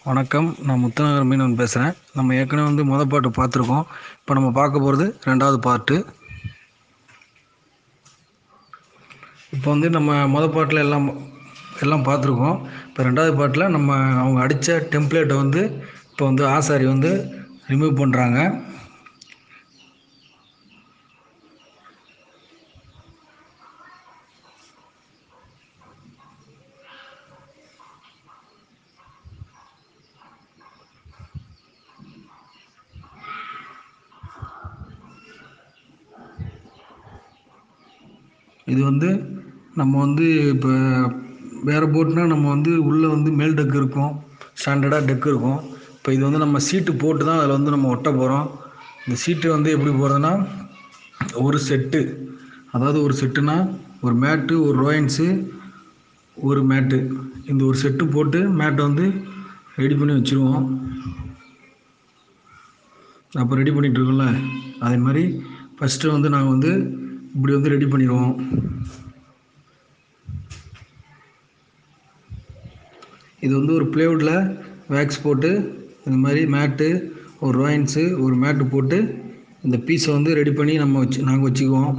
வணக்கம் நான் முத்துநகர் மீனவன் பேசுகிறேன் நம்ம ஏற்கனவே வந்து மொதல் பாட்டு பார்த்துருக்கோம் இப்போ நம்ம பார்க்க போகிறது ரெண்டாவது பார்ட்டு இப்போ வந்து நம்ம மொதல் பாட்டில் எல்லாம் எல்லாம் பார்த்துருக்கோம் இப்போ ரெண்டாவது பாட்டில் நம்ம அவங்க அடித்த டெம்ப்ளேட்டை வந்து இப்போ வந்து ஆசாரி வந்து ரிமூவ் பண்ணுறாங்க இது வந்து நம்ம வந்து இப்போ வேறு போட்னா நம்ம வந்து உள்ளே வந்து மேல் டெக் இருக்கும் ஸ்டாண்டர்டாக டெக் இருக்கும் இப்போ இது வந்து நம்ம சீட்டு போட்டு தான் அதில் வந்து நம்ம ஒட்ட போகிறோம் இந்த சீட்டு வந்து எப்படி போடுறதுன்னா ஒரு செட்டு அதாவது ஒரு செட்டுனா ஒரு மேட்டு ஒரு ரோயின்ஸு ஒரு மேட்டு இந்த ஒரு செட்டு போட்டு மேட்டை வந்து ரெடி பண்ணி வச்சுருவோம் அப்போ ரெடி பண்ணிகிட்ருக்கோம்ல அதே மாதிரி ஃபஸ்ட்டு வந்து நாங்கள் வந்து இப்படி வந்து ரெடி பண்ணிடுவோம் இது வந்து ஒரு ப்ளேவுட்டில் வேக்ஸ் போட்டு இந்த மாதிரி மேட்டு ஒரு ரோயின்ஸு ஒரு மேட்டு போட்டு இந்த பீஸை வந்து ரெடி பண்ணி நம்ம வச்சு நாங்கள் வச்சுக்குவோம்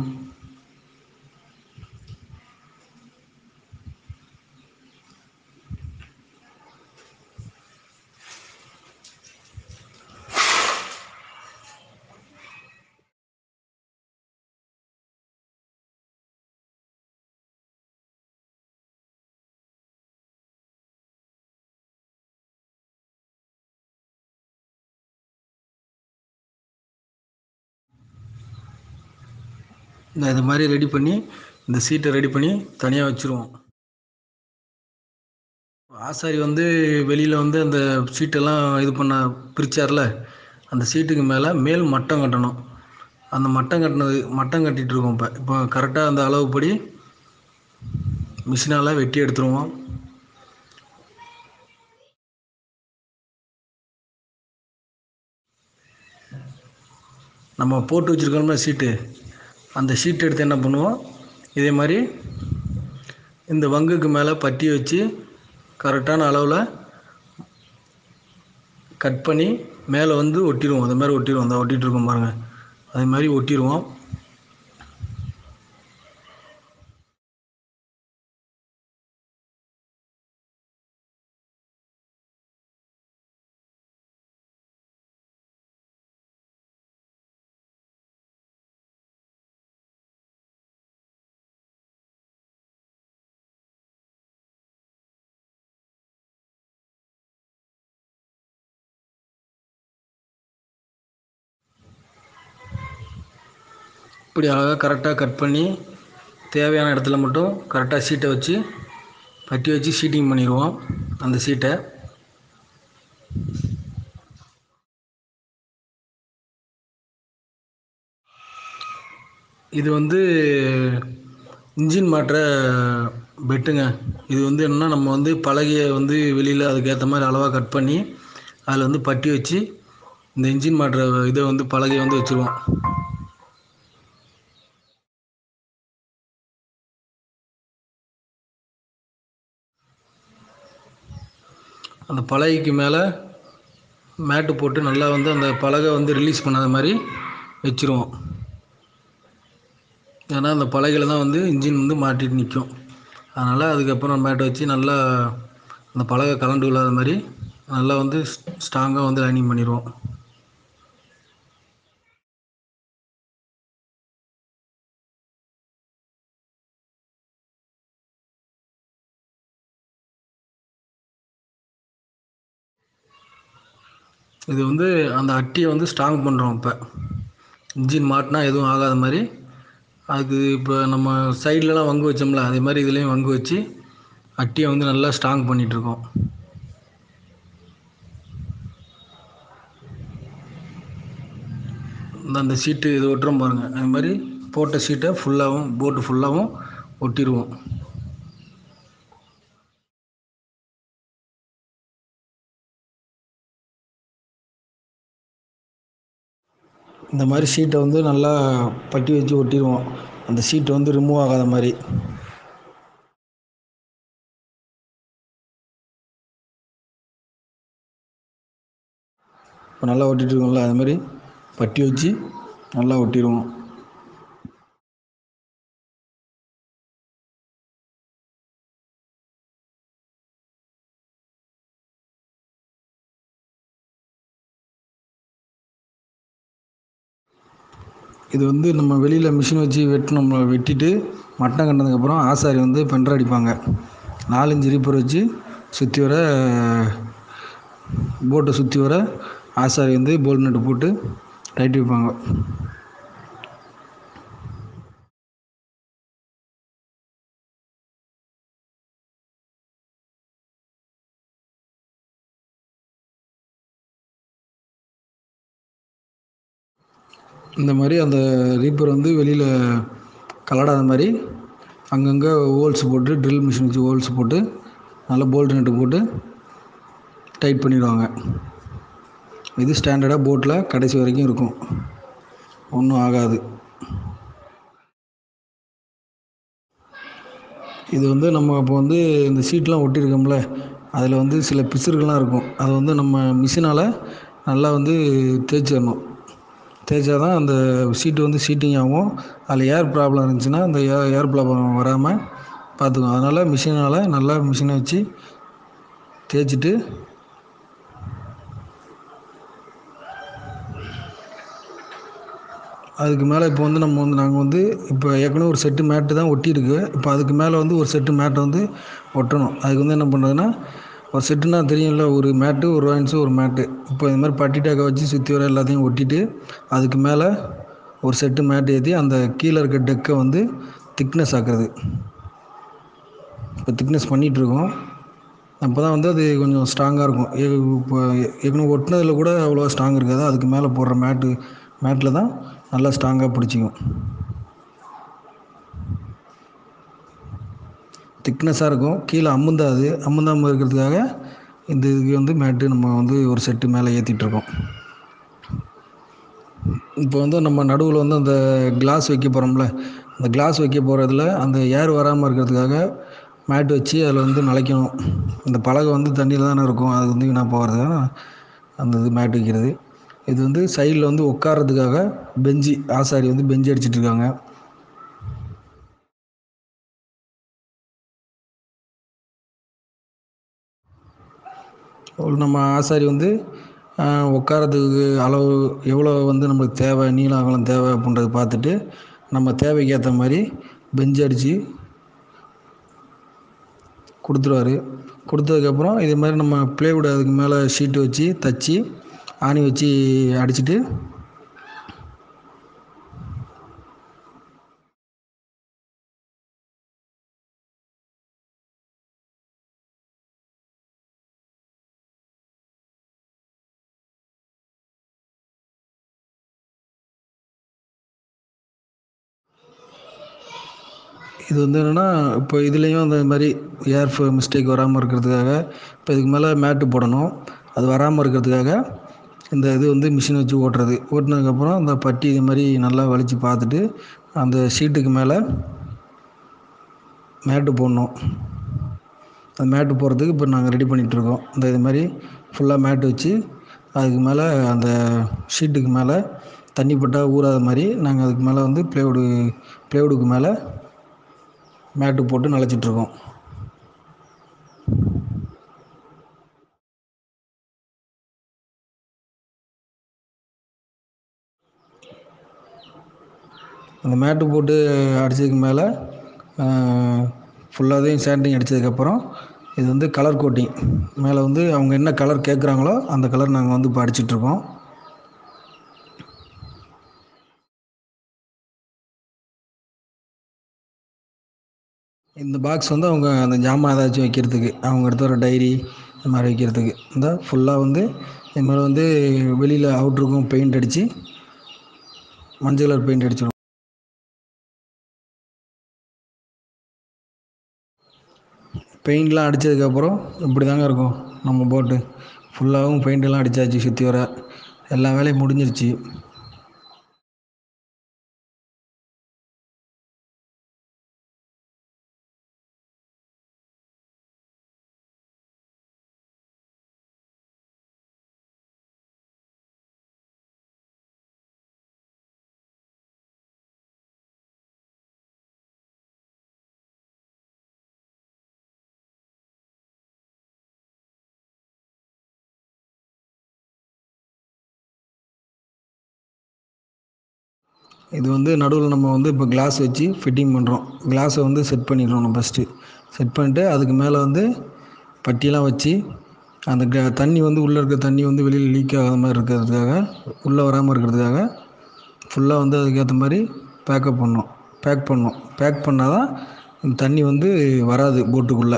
இந்த இது மாதிரி ரெடி பண்ணி இந்த சீட்டை ரெடி பண்ணி தனியாக வச்சுருவோம் ஆசாரி வந்து வெளியில் வந்து அந்த சீட்டெல்லாம் இது பண்ண பிரித்தார்ல அந்த சீட்டுக்கு மேலே மேல் மட்டம் கட்டணும் அந்த மட்டம் கட்டினது மட்டம் கட்டிகிட்டு இருக்கோம் இப்போ இப்போ கரெக்டாக அந்த அளவுப்படி மிஷினால் வெட்டி எடுத்துருவோம் நம்ம போட்டு வச்சுருக்கோம்ல சீட்டு அந்த ஷீட் எடுத்து என்ன பண்ணுவோம் இதே மாதிரி இந்த வங்குக்கு மேலே பட்டி வச்சு கரெக்டான அளவில் கட் பண்ணி மேலே வந்து ஒட்டிடுவோம் அந்த மாதிரி ஒட்டிடுவோம் அந்த ஒட்டிகிட்டு இருக்கோம் பாருங்கள் அதே மாதிரி ஒட்டிடுவோம் இப்படி அழகாக கரெக்டாக கட் பண்ணி தேவையான இடத்துல மட்டும் கரெக்டாக சீட்டை வச்சு பட்டி வச்சு ஷீட்டிங் பண்ணிடுவோம் அந்த சீட்டை இது வந்து இன்ஜின் மாட்டுற பெட்டுங்க இது வந்து என்னென்னா நம்ம வந்து பலகையை வந்து வெளியில் அதுக்கேற்ற மாதிரி அளவாக கட் பண்ணி அதில் வந்து பட்டி வச்சு இந்த இன்ஜின் மாட்டுற இதை வந்து பலகையை வந்து வச்சுருவோம் அந்த பலகைக்கு மேலே மேட்டு போட்டு நல்லா வந்து அந்த பலகை வந்து ரிலீஸ் பண்ணாத மாதிரி வச்சுருவோம் ஏன்னா அந்த பலகையில் தான் வந்து இன்ஜின் வந்து மாட்டிட்டு நிற்கும் அதனால் அதுக்கப்புறம் மேட்டை வச்சு நல்லா அந்த பலகை கலண்டு விழாத மாதிரி நல்லா வந்து ஸ்ட்ராங்காக வந்து லைனிங் பண்ணிடுவோம் இது வந்து அந்த அட்டியை வந்து ஸ்ட்ராங் பண்ணுறோம் இப்போ இன்ஜின் மாட்டினா எதுவும் ஆகாத மாதிரி அதுக்கு இப்போ நம்ம சைட்லலாம் வங்கு வச்சோம்ல அதே மாதிரி இதுலேயும் வங்கு வச்சு அட்டியை வந்து நல்லா ஸ்ட்ராங் பண்ணிகிட்ருக்கோம் இந்த அந்த சீட்டு இது ஒட்டுறோம் பாருங்கள் அது மாதிரி போட்ட சீட்டை ஃபுல்லாகவும் போட்டு ஃபுல்லாகவும் ஒட்டிடுவோம் இந்த மாதிரி ஷீட்டை வந்து நல்லா பட்டி வச்சு ஒட்டிடுவோம் அந்த ஷீட் வந்து ரிமூவ் ஆகாத மாதிரி இப்போ நல்லா ஒட்டிகிட்டு இருக்கோம்ல அது மாதிரி பட்டி வச்சு நல்லா ஒட்டிடுவோம் இது வந்து நம்ம வெளியில் மிஷின் வச்சு வெட்டினோம் வெட்டிட்டு மட்டம் கட்டினதுக்கப்புறம் ஆசாரி வந்து பென்ட்ரு அடிப்பாங்க நாலஞ்சு ரீப்பர் வச்சு சுற்றி வர போட்டை சுற்றி வர ஆசாரி வந்து போல்ட் நட்டு போட்டு டைட் வைப்பாங்க இந்த மாதிரி அந்த ரீப்பர் வந்து வெளியில் கலடாத மாதிரி அங்கங்கே ஹோல்ஸ் போட்டு ட்ரில் மிஷின் வச்சு ஹோல்ஸ் போட்டு நல்லா போல்ட் நட்டு போட்டு டைட் பண்ணிடுவாங்க இது ஸ்டாண்டர்டாக போட்டில் கடைசி வரைக்கும் இருக்கும் ஒன்றும் ஆகாது இது வந்து நம்ம இப்போ வந்து இந்த சீட்லாம் ஒட்டியிருக்கோம்ல அதில் வந்து சில பிசுறுகள்லாம் இருக்கும் அதை வந்து நம்ம மிஷினால் நல்லா வந்து தேய்ச்சிடணும் தேய்ச்சா தான் அந்த சீட்டு வந்து சீட்டிங் ஆகும் அதில் ஏர் ப்ராப்ளம் இருந்துச்சுன்னா அந்த ஏர் ஏர் ப்ராப்ளம் வராமல் பார்த்துக்கும் அதனால் மிஷினால் நல்லா மிஷினை வச்சு தேய்ச்சிட்டு அதுக்கு மேலே இப்போ வந்து நம்ம வந்து நாங்கள் வந்து இப்போ ஏற்கனவே ஒரு செட்டு மேட்டு தான் ஒட்டியிருக்கு இப்போ அதுக்கு மேலே வந்து ஒரு செட்டு மேட்டை வந்து ஒட்டணும் அதுக்கு வந்து என்ன பண்ணுறதுன்னா ஒரு செட்டுனா தெரியும்ல ஒரு மேட்டு ஒரு வாயின்ஸு ஒரு மேட்டு இப்போ இந்த மாதிரி பட்டி டேக்கை வச்சு சுற்றி வர எல்லாத்தையும் ஒட்டிட்டு அதுக்கு மேலே ஒரு செட்டு மேட்டு ஏற்றி அந்த கீழே இருக்க டெக்கை வந்து திக்னஸ் ஆக்குறது இப்போ திக்னஸ் பண்ணிகிட்ருக்கோம் அப்போ தான் வந்து அது கொஞ்சம் ஸ்ட்ராங்காக இருக்கும் இப்போ ஏற்கனவே ஒட்டினதில் கூட அவ்வளோவா ஸ்ட்ராங் இருக்காது அதுக்கு மேலே போடுற மேட்டு மேட்டில் தான் நல்லா ஸ்ட்ராங்காக பிடிச்சிக்கும் திக்னஸாக இருக்கும் கீழே அமுந்தாது அமுந்தாமல் இருக்கிறதுக்காக இந்த இதுக்கு வந்து மேட்டு நம்ம வந்து ஒரு செட்டு மேலே ஏற்றிட்டுருக்கோம் இப்போ வந்து நம்ம நடுவில் வந்து அந்த கிளாஸ் வைக்க போகிறோம்ல அந்த கிளாஸ் வைக்க போகிறதுல அந்த ஏர் வராமல் இருக்கிறதுக்காக மேட் வச்சு அதில் வந்து நனைக்கணும் இந்த பலகை வந்து தண்ணியில் தானே இருக்கும் அது வந்து வீணாக போகிறதுக்காக அந்த இது மேட் வைக்கிறது இது வந்து சைடில் வந்து உட்கார்றதுக்காக பெஞ்சு ஆசாரி வந்து பெஞ்சு அடிச்சிட்டு இருக்காங்க ஒரு நம்ம ஆசாரி வந்து உட்காரத்துக்கு அளவு எவ்வளோ வந்து நம்மளுக்கு தேவை நீளம் அகலம் தேவை அப்படின்றத பார்த்துட்டு நம்ம தேவைக்கு ஏற்ற மாதிரி பெஞ்சு அடித்து கொடுத்துருவாரு கொடுத்ததுக்கப்புறம் இதே மாதிரி நம்ம ப்ளேவுட் அதுக்கு மேலே ஷீட்டு வச்சு தச்சு ஆணி வச்சு அடிச்சுட்டு இது வந்து என்னென்னா இப்போ இதுலேயும் அந்த மாதிரி ஏர் ஃப்ளோ மிஸ்டேக் வராமல் இருக்கிறதுக்காக இப்போ இதுக்கு மேலே மேட்டு போடணும் அது வராமல் இருக்கிறதுக்காக இந்த இது வந்து மிஷின் வச்சு ஓட்டுறது ஓட்டினதுக்கப்புறம் அந்த பட்டி இது மாதிரி நல்லா வலித்து பார்த்துட்டு அந்த ஷீட்டுக்கு மேலே மேட்டு போடணும் அந்த மேட்டு போடுறதுக்கு இப்போ நாங்கள் ரெடி பண்ணிகிட்ருக்கோம் இந்த இது மாதிரி ஃபுல்லாக மேட்டு வச்சு அதுக்கு மேலே அந்த ஷீட்டுக்கு மேலே தண்ணி பட்டால் ஊறாத மாதிரி நாங்கள் அதுக்கு மேலே வந்து ப்ளேவுடு ப்ளேவுடுக்கு மேலே மேட்டு போட்டு நனைச்சிட்ருக்கோம் அந்த மேட்டு போட்டு அடித்ததுக்கு மேலே ஃபுல்லாகதையும் சேண்டிங் அடித்ததுக்கப்புறம் இது வந்து கலர் கோட்டிங் மேலே வந்து அவங்க என்ன கலர் கேட்குறாங்களோ அந்த கலர் நாங்கள் வந்து இப்போ அடிச்சிட்ருக்கோம் இந்த பாக்ஸ் வந்து அவங்க அந்த ஜாமான் ஏதாச்சும் வைக்கிறதுக்கு அவங்க எடுத்து வர டைரி இந்த மாதிரி வைக்கிறதுக்கு இந்த ஃபுல்லாக வந்து இது மாதிரி வந்து வெளியில் அவுட்ருக்கும் பெயிண்ட் அடித்து மஞ்சள் கலர் பெயிண்ட் அடிச்சிடும் பெயிண்ட்லாம் அடித்ததுக்கப்புறம் இப்படி தாங்க இருக்கும் நம்ம போட்டு ஃபுல்லாகவும் பெயிண்டெல்லாம் அடித்தாச்சு சுற்றி வர எல்லா வேலையும் முடிஞ்சிருச்சு இது வந்து நடுவில் நம்ம வந்து இப்போ கிளாஸ் வச்சு ஃபிட்டிங் பண்ணுறோம் கிளாஸை வந்து செட் பண்ணிடுறோம் நம்ம ஃபஸ்ட்டு செட் பண்ணிட்டு அதுக்கு மேலே வந்து பட்டியெல்லாம் வச்சு அந்த க தண்ணி வந்து உள்ளே இருக்க தண்ணி வந்து வெளியில் லீக் ஆகாத மாதிரி இருக்கிறதுக்காக உள்ளே வராமல் இருக்கிறதுக்காக ஃபுல்லாக வந்து அதுக்கேற்ற மாதிரி பேக்கப் பண்ணோம் பேக் பண்ணோம் பேக் பண்ணால் தான் இந்த தண்ணி வந்து வராது போட்டுக்குள்ளே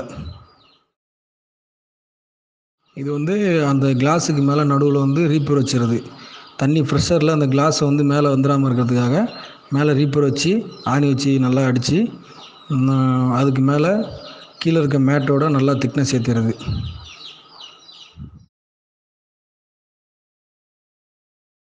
இது வந்து அந்த கிளாஸுக்கு மேலே நடுவில் வந்து ரீப்பர் வச்சுருது தண்ணி ப்ரெஷரில் அந்த கிளாஸை வந்து மேலே வந்துடாமல் இருக்கிறதுக்காக மேலே ரீப்பர் வச்சு ஆணி வச்சு நல்லா அடித்து அதுக்கு மேலே கீழே இருக்க மேட்டோட நல்லா திக்னஸ் ஏற்றிடுது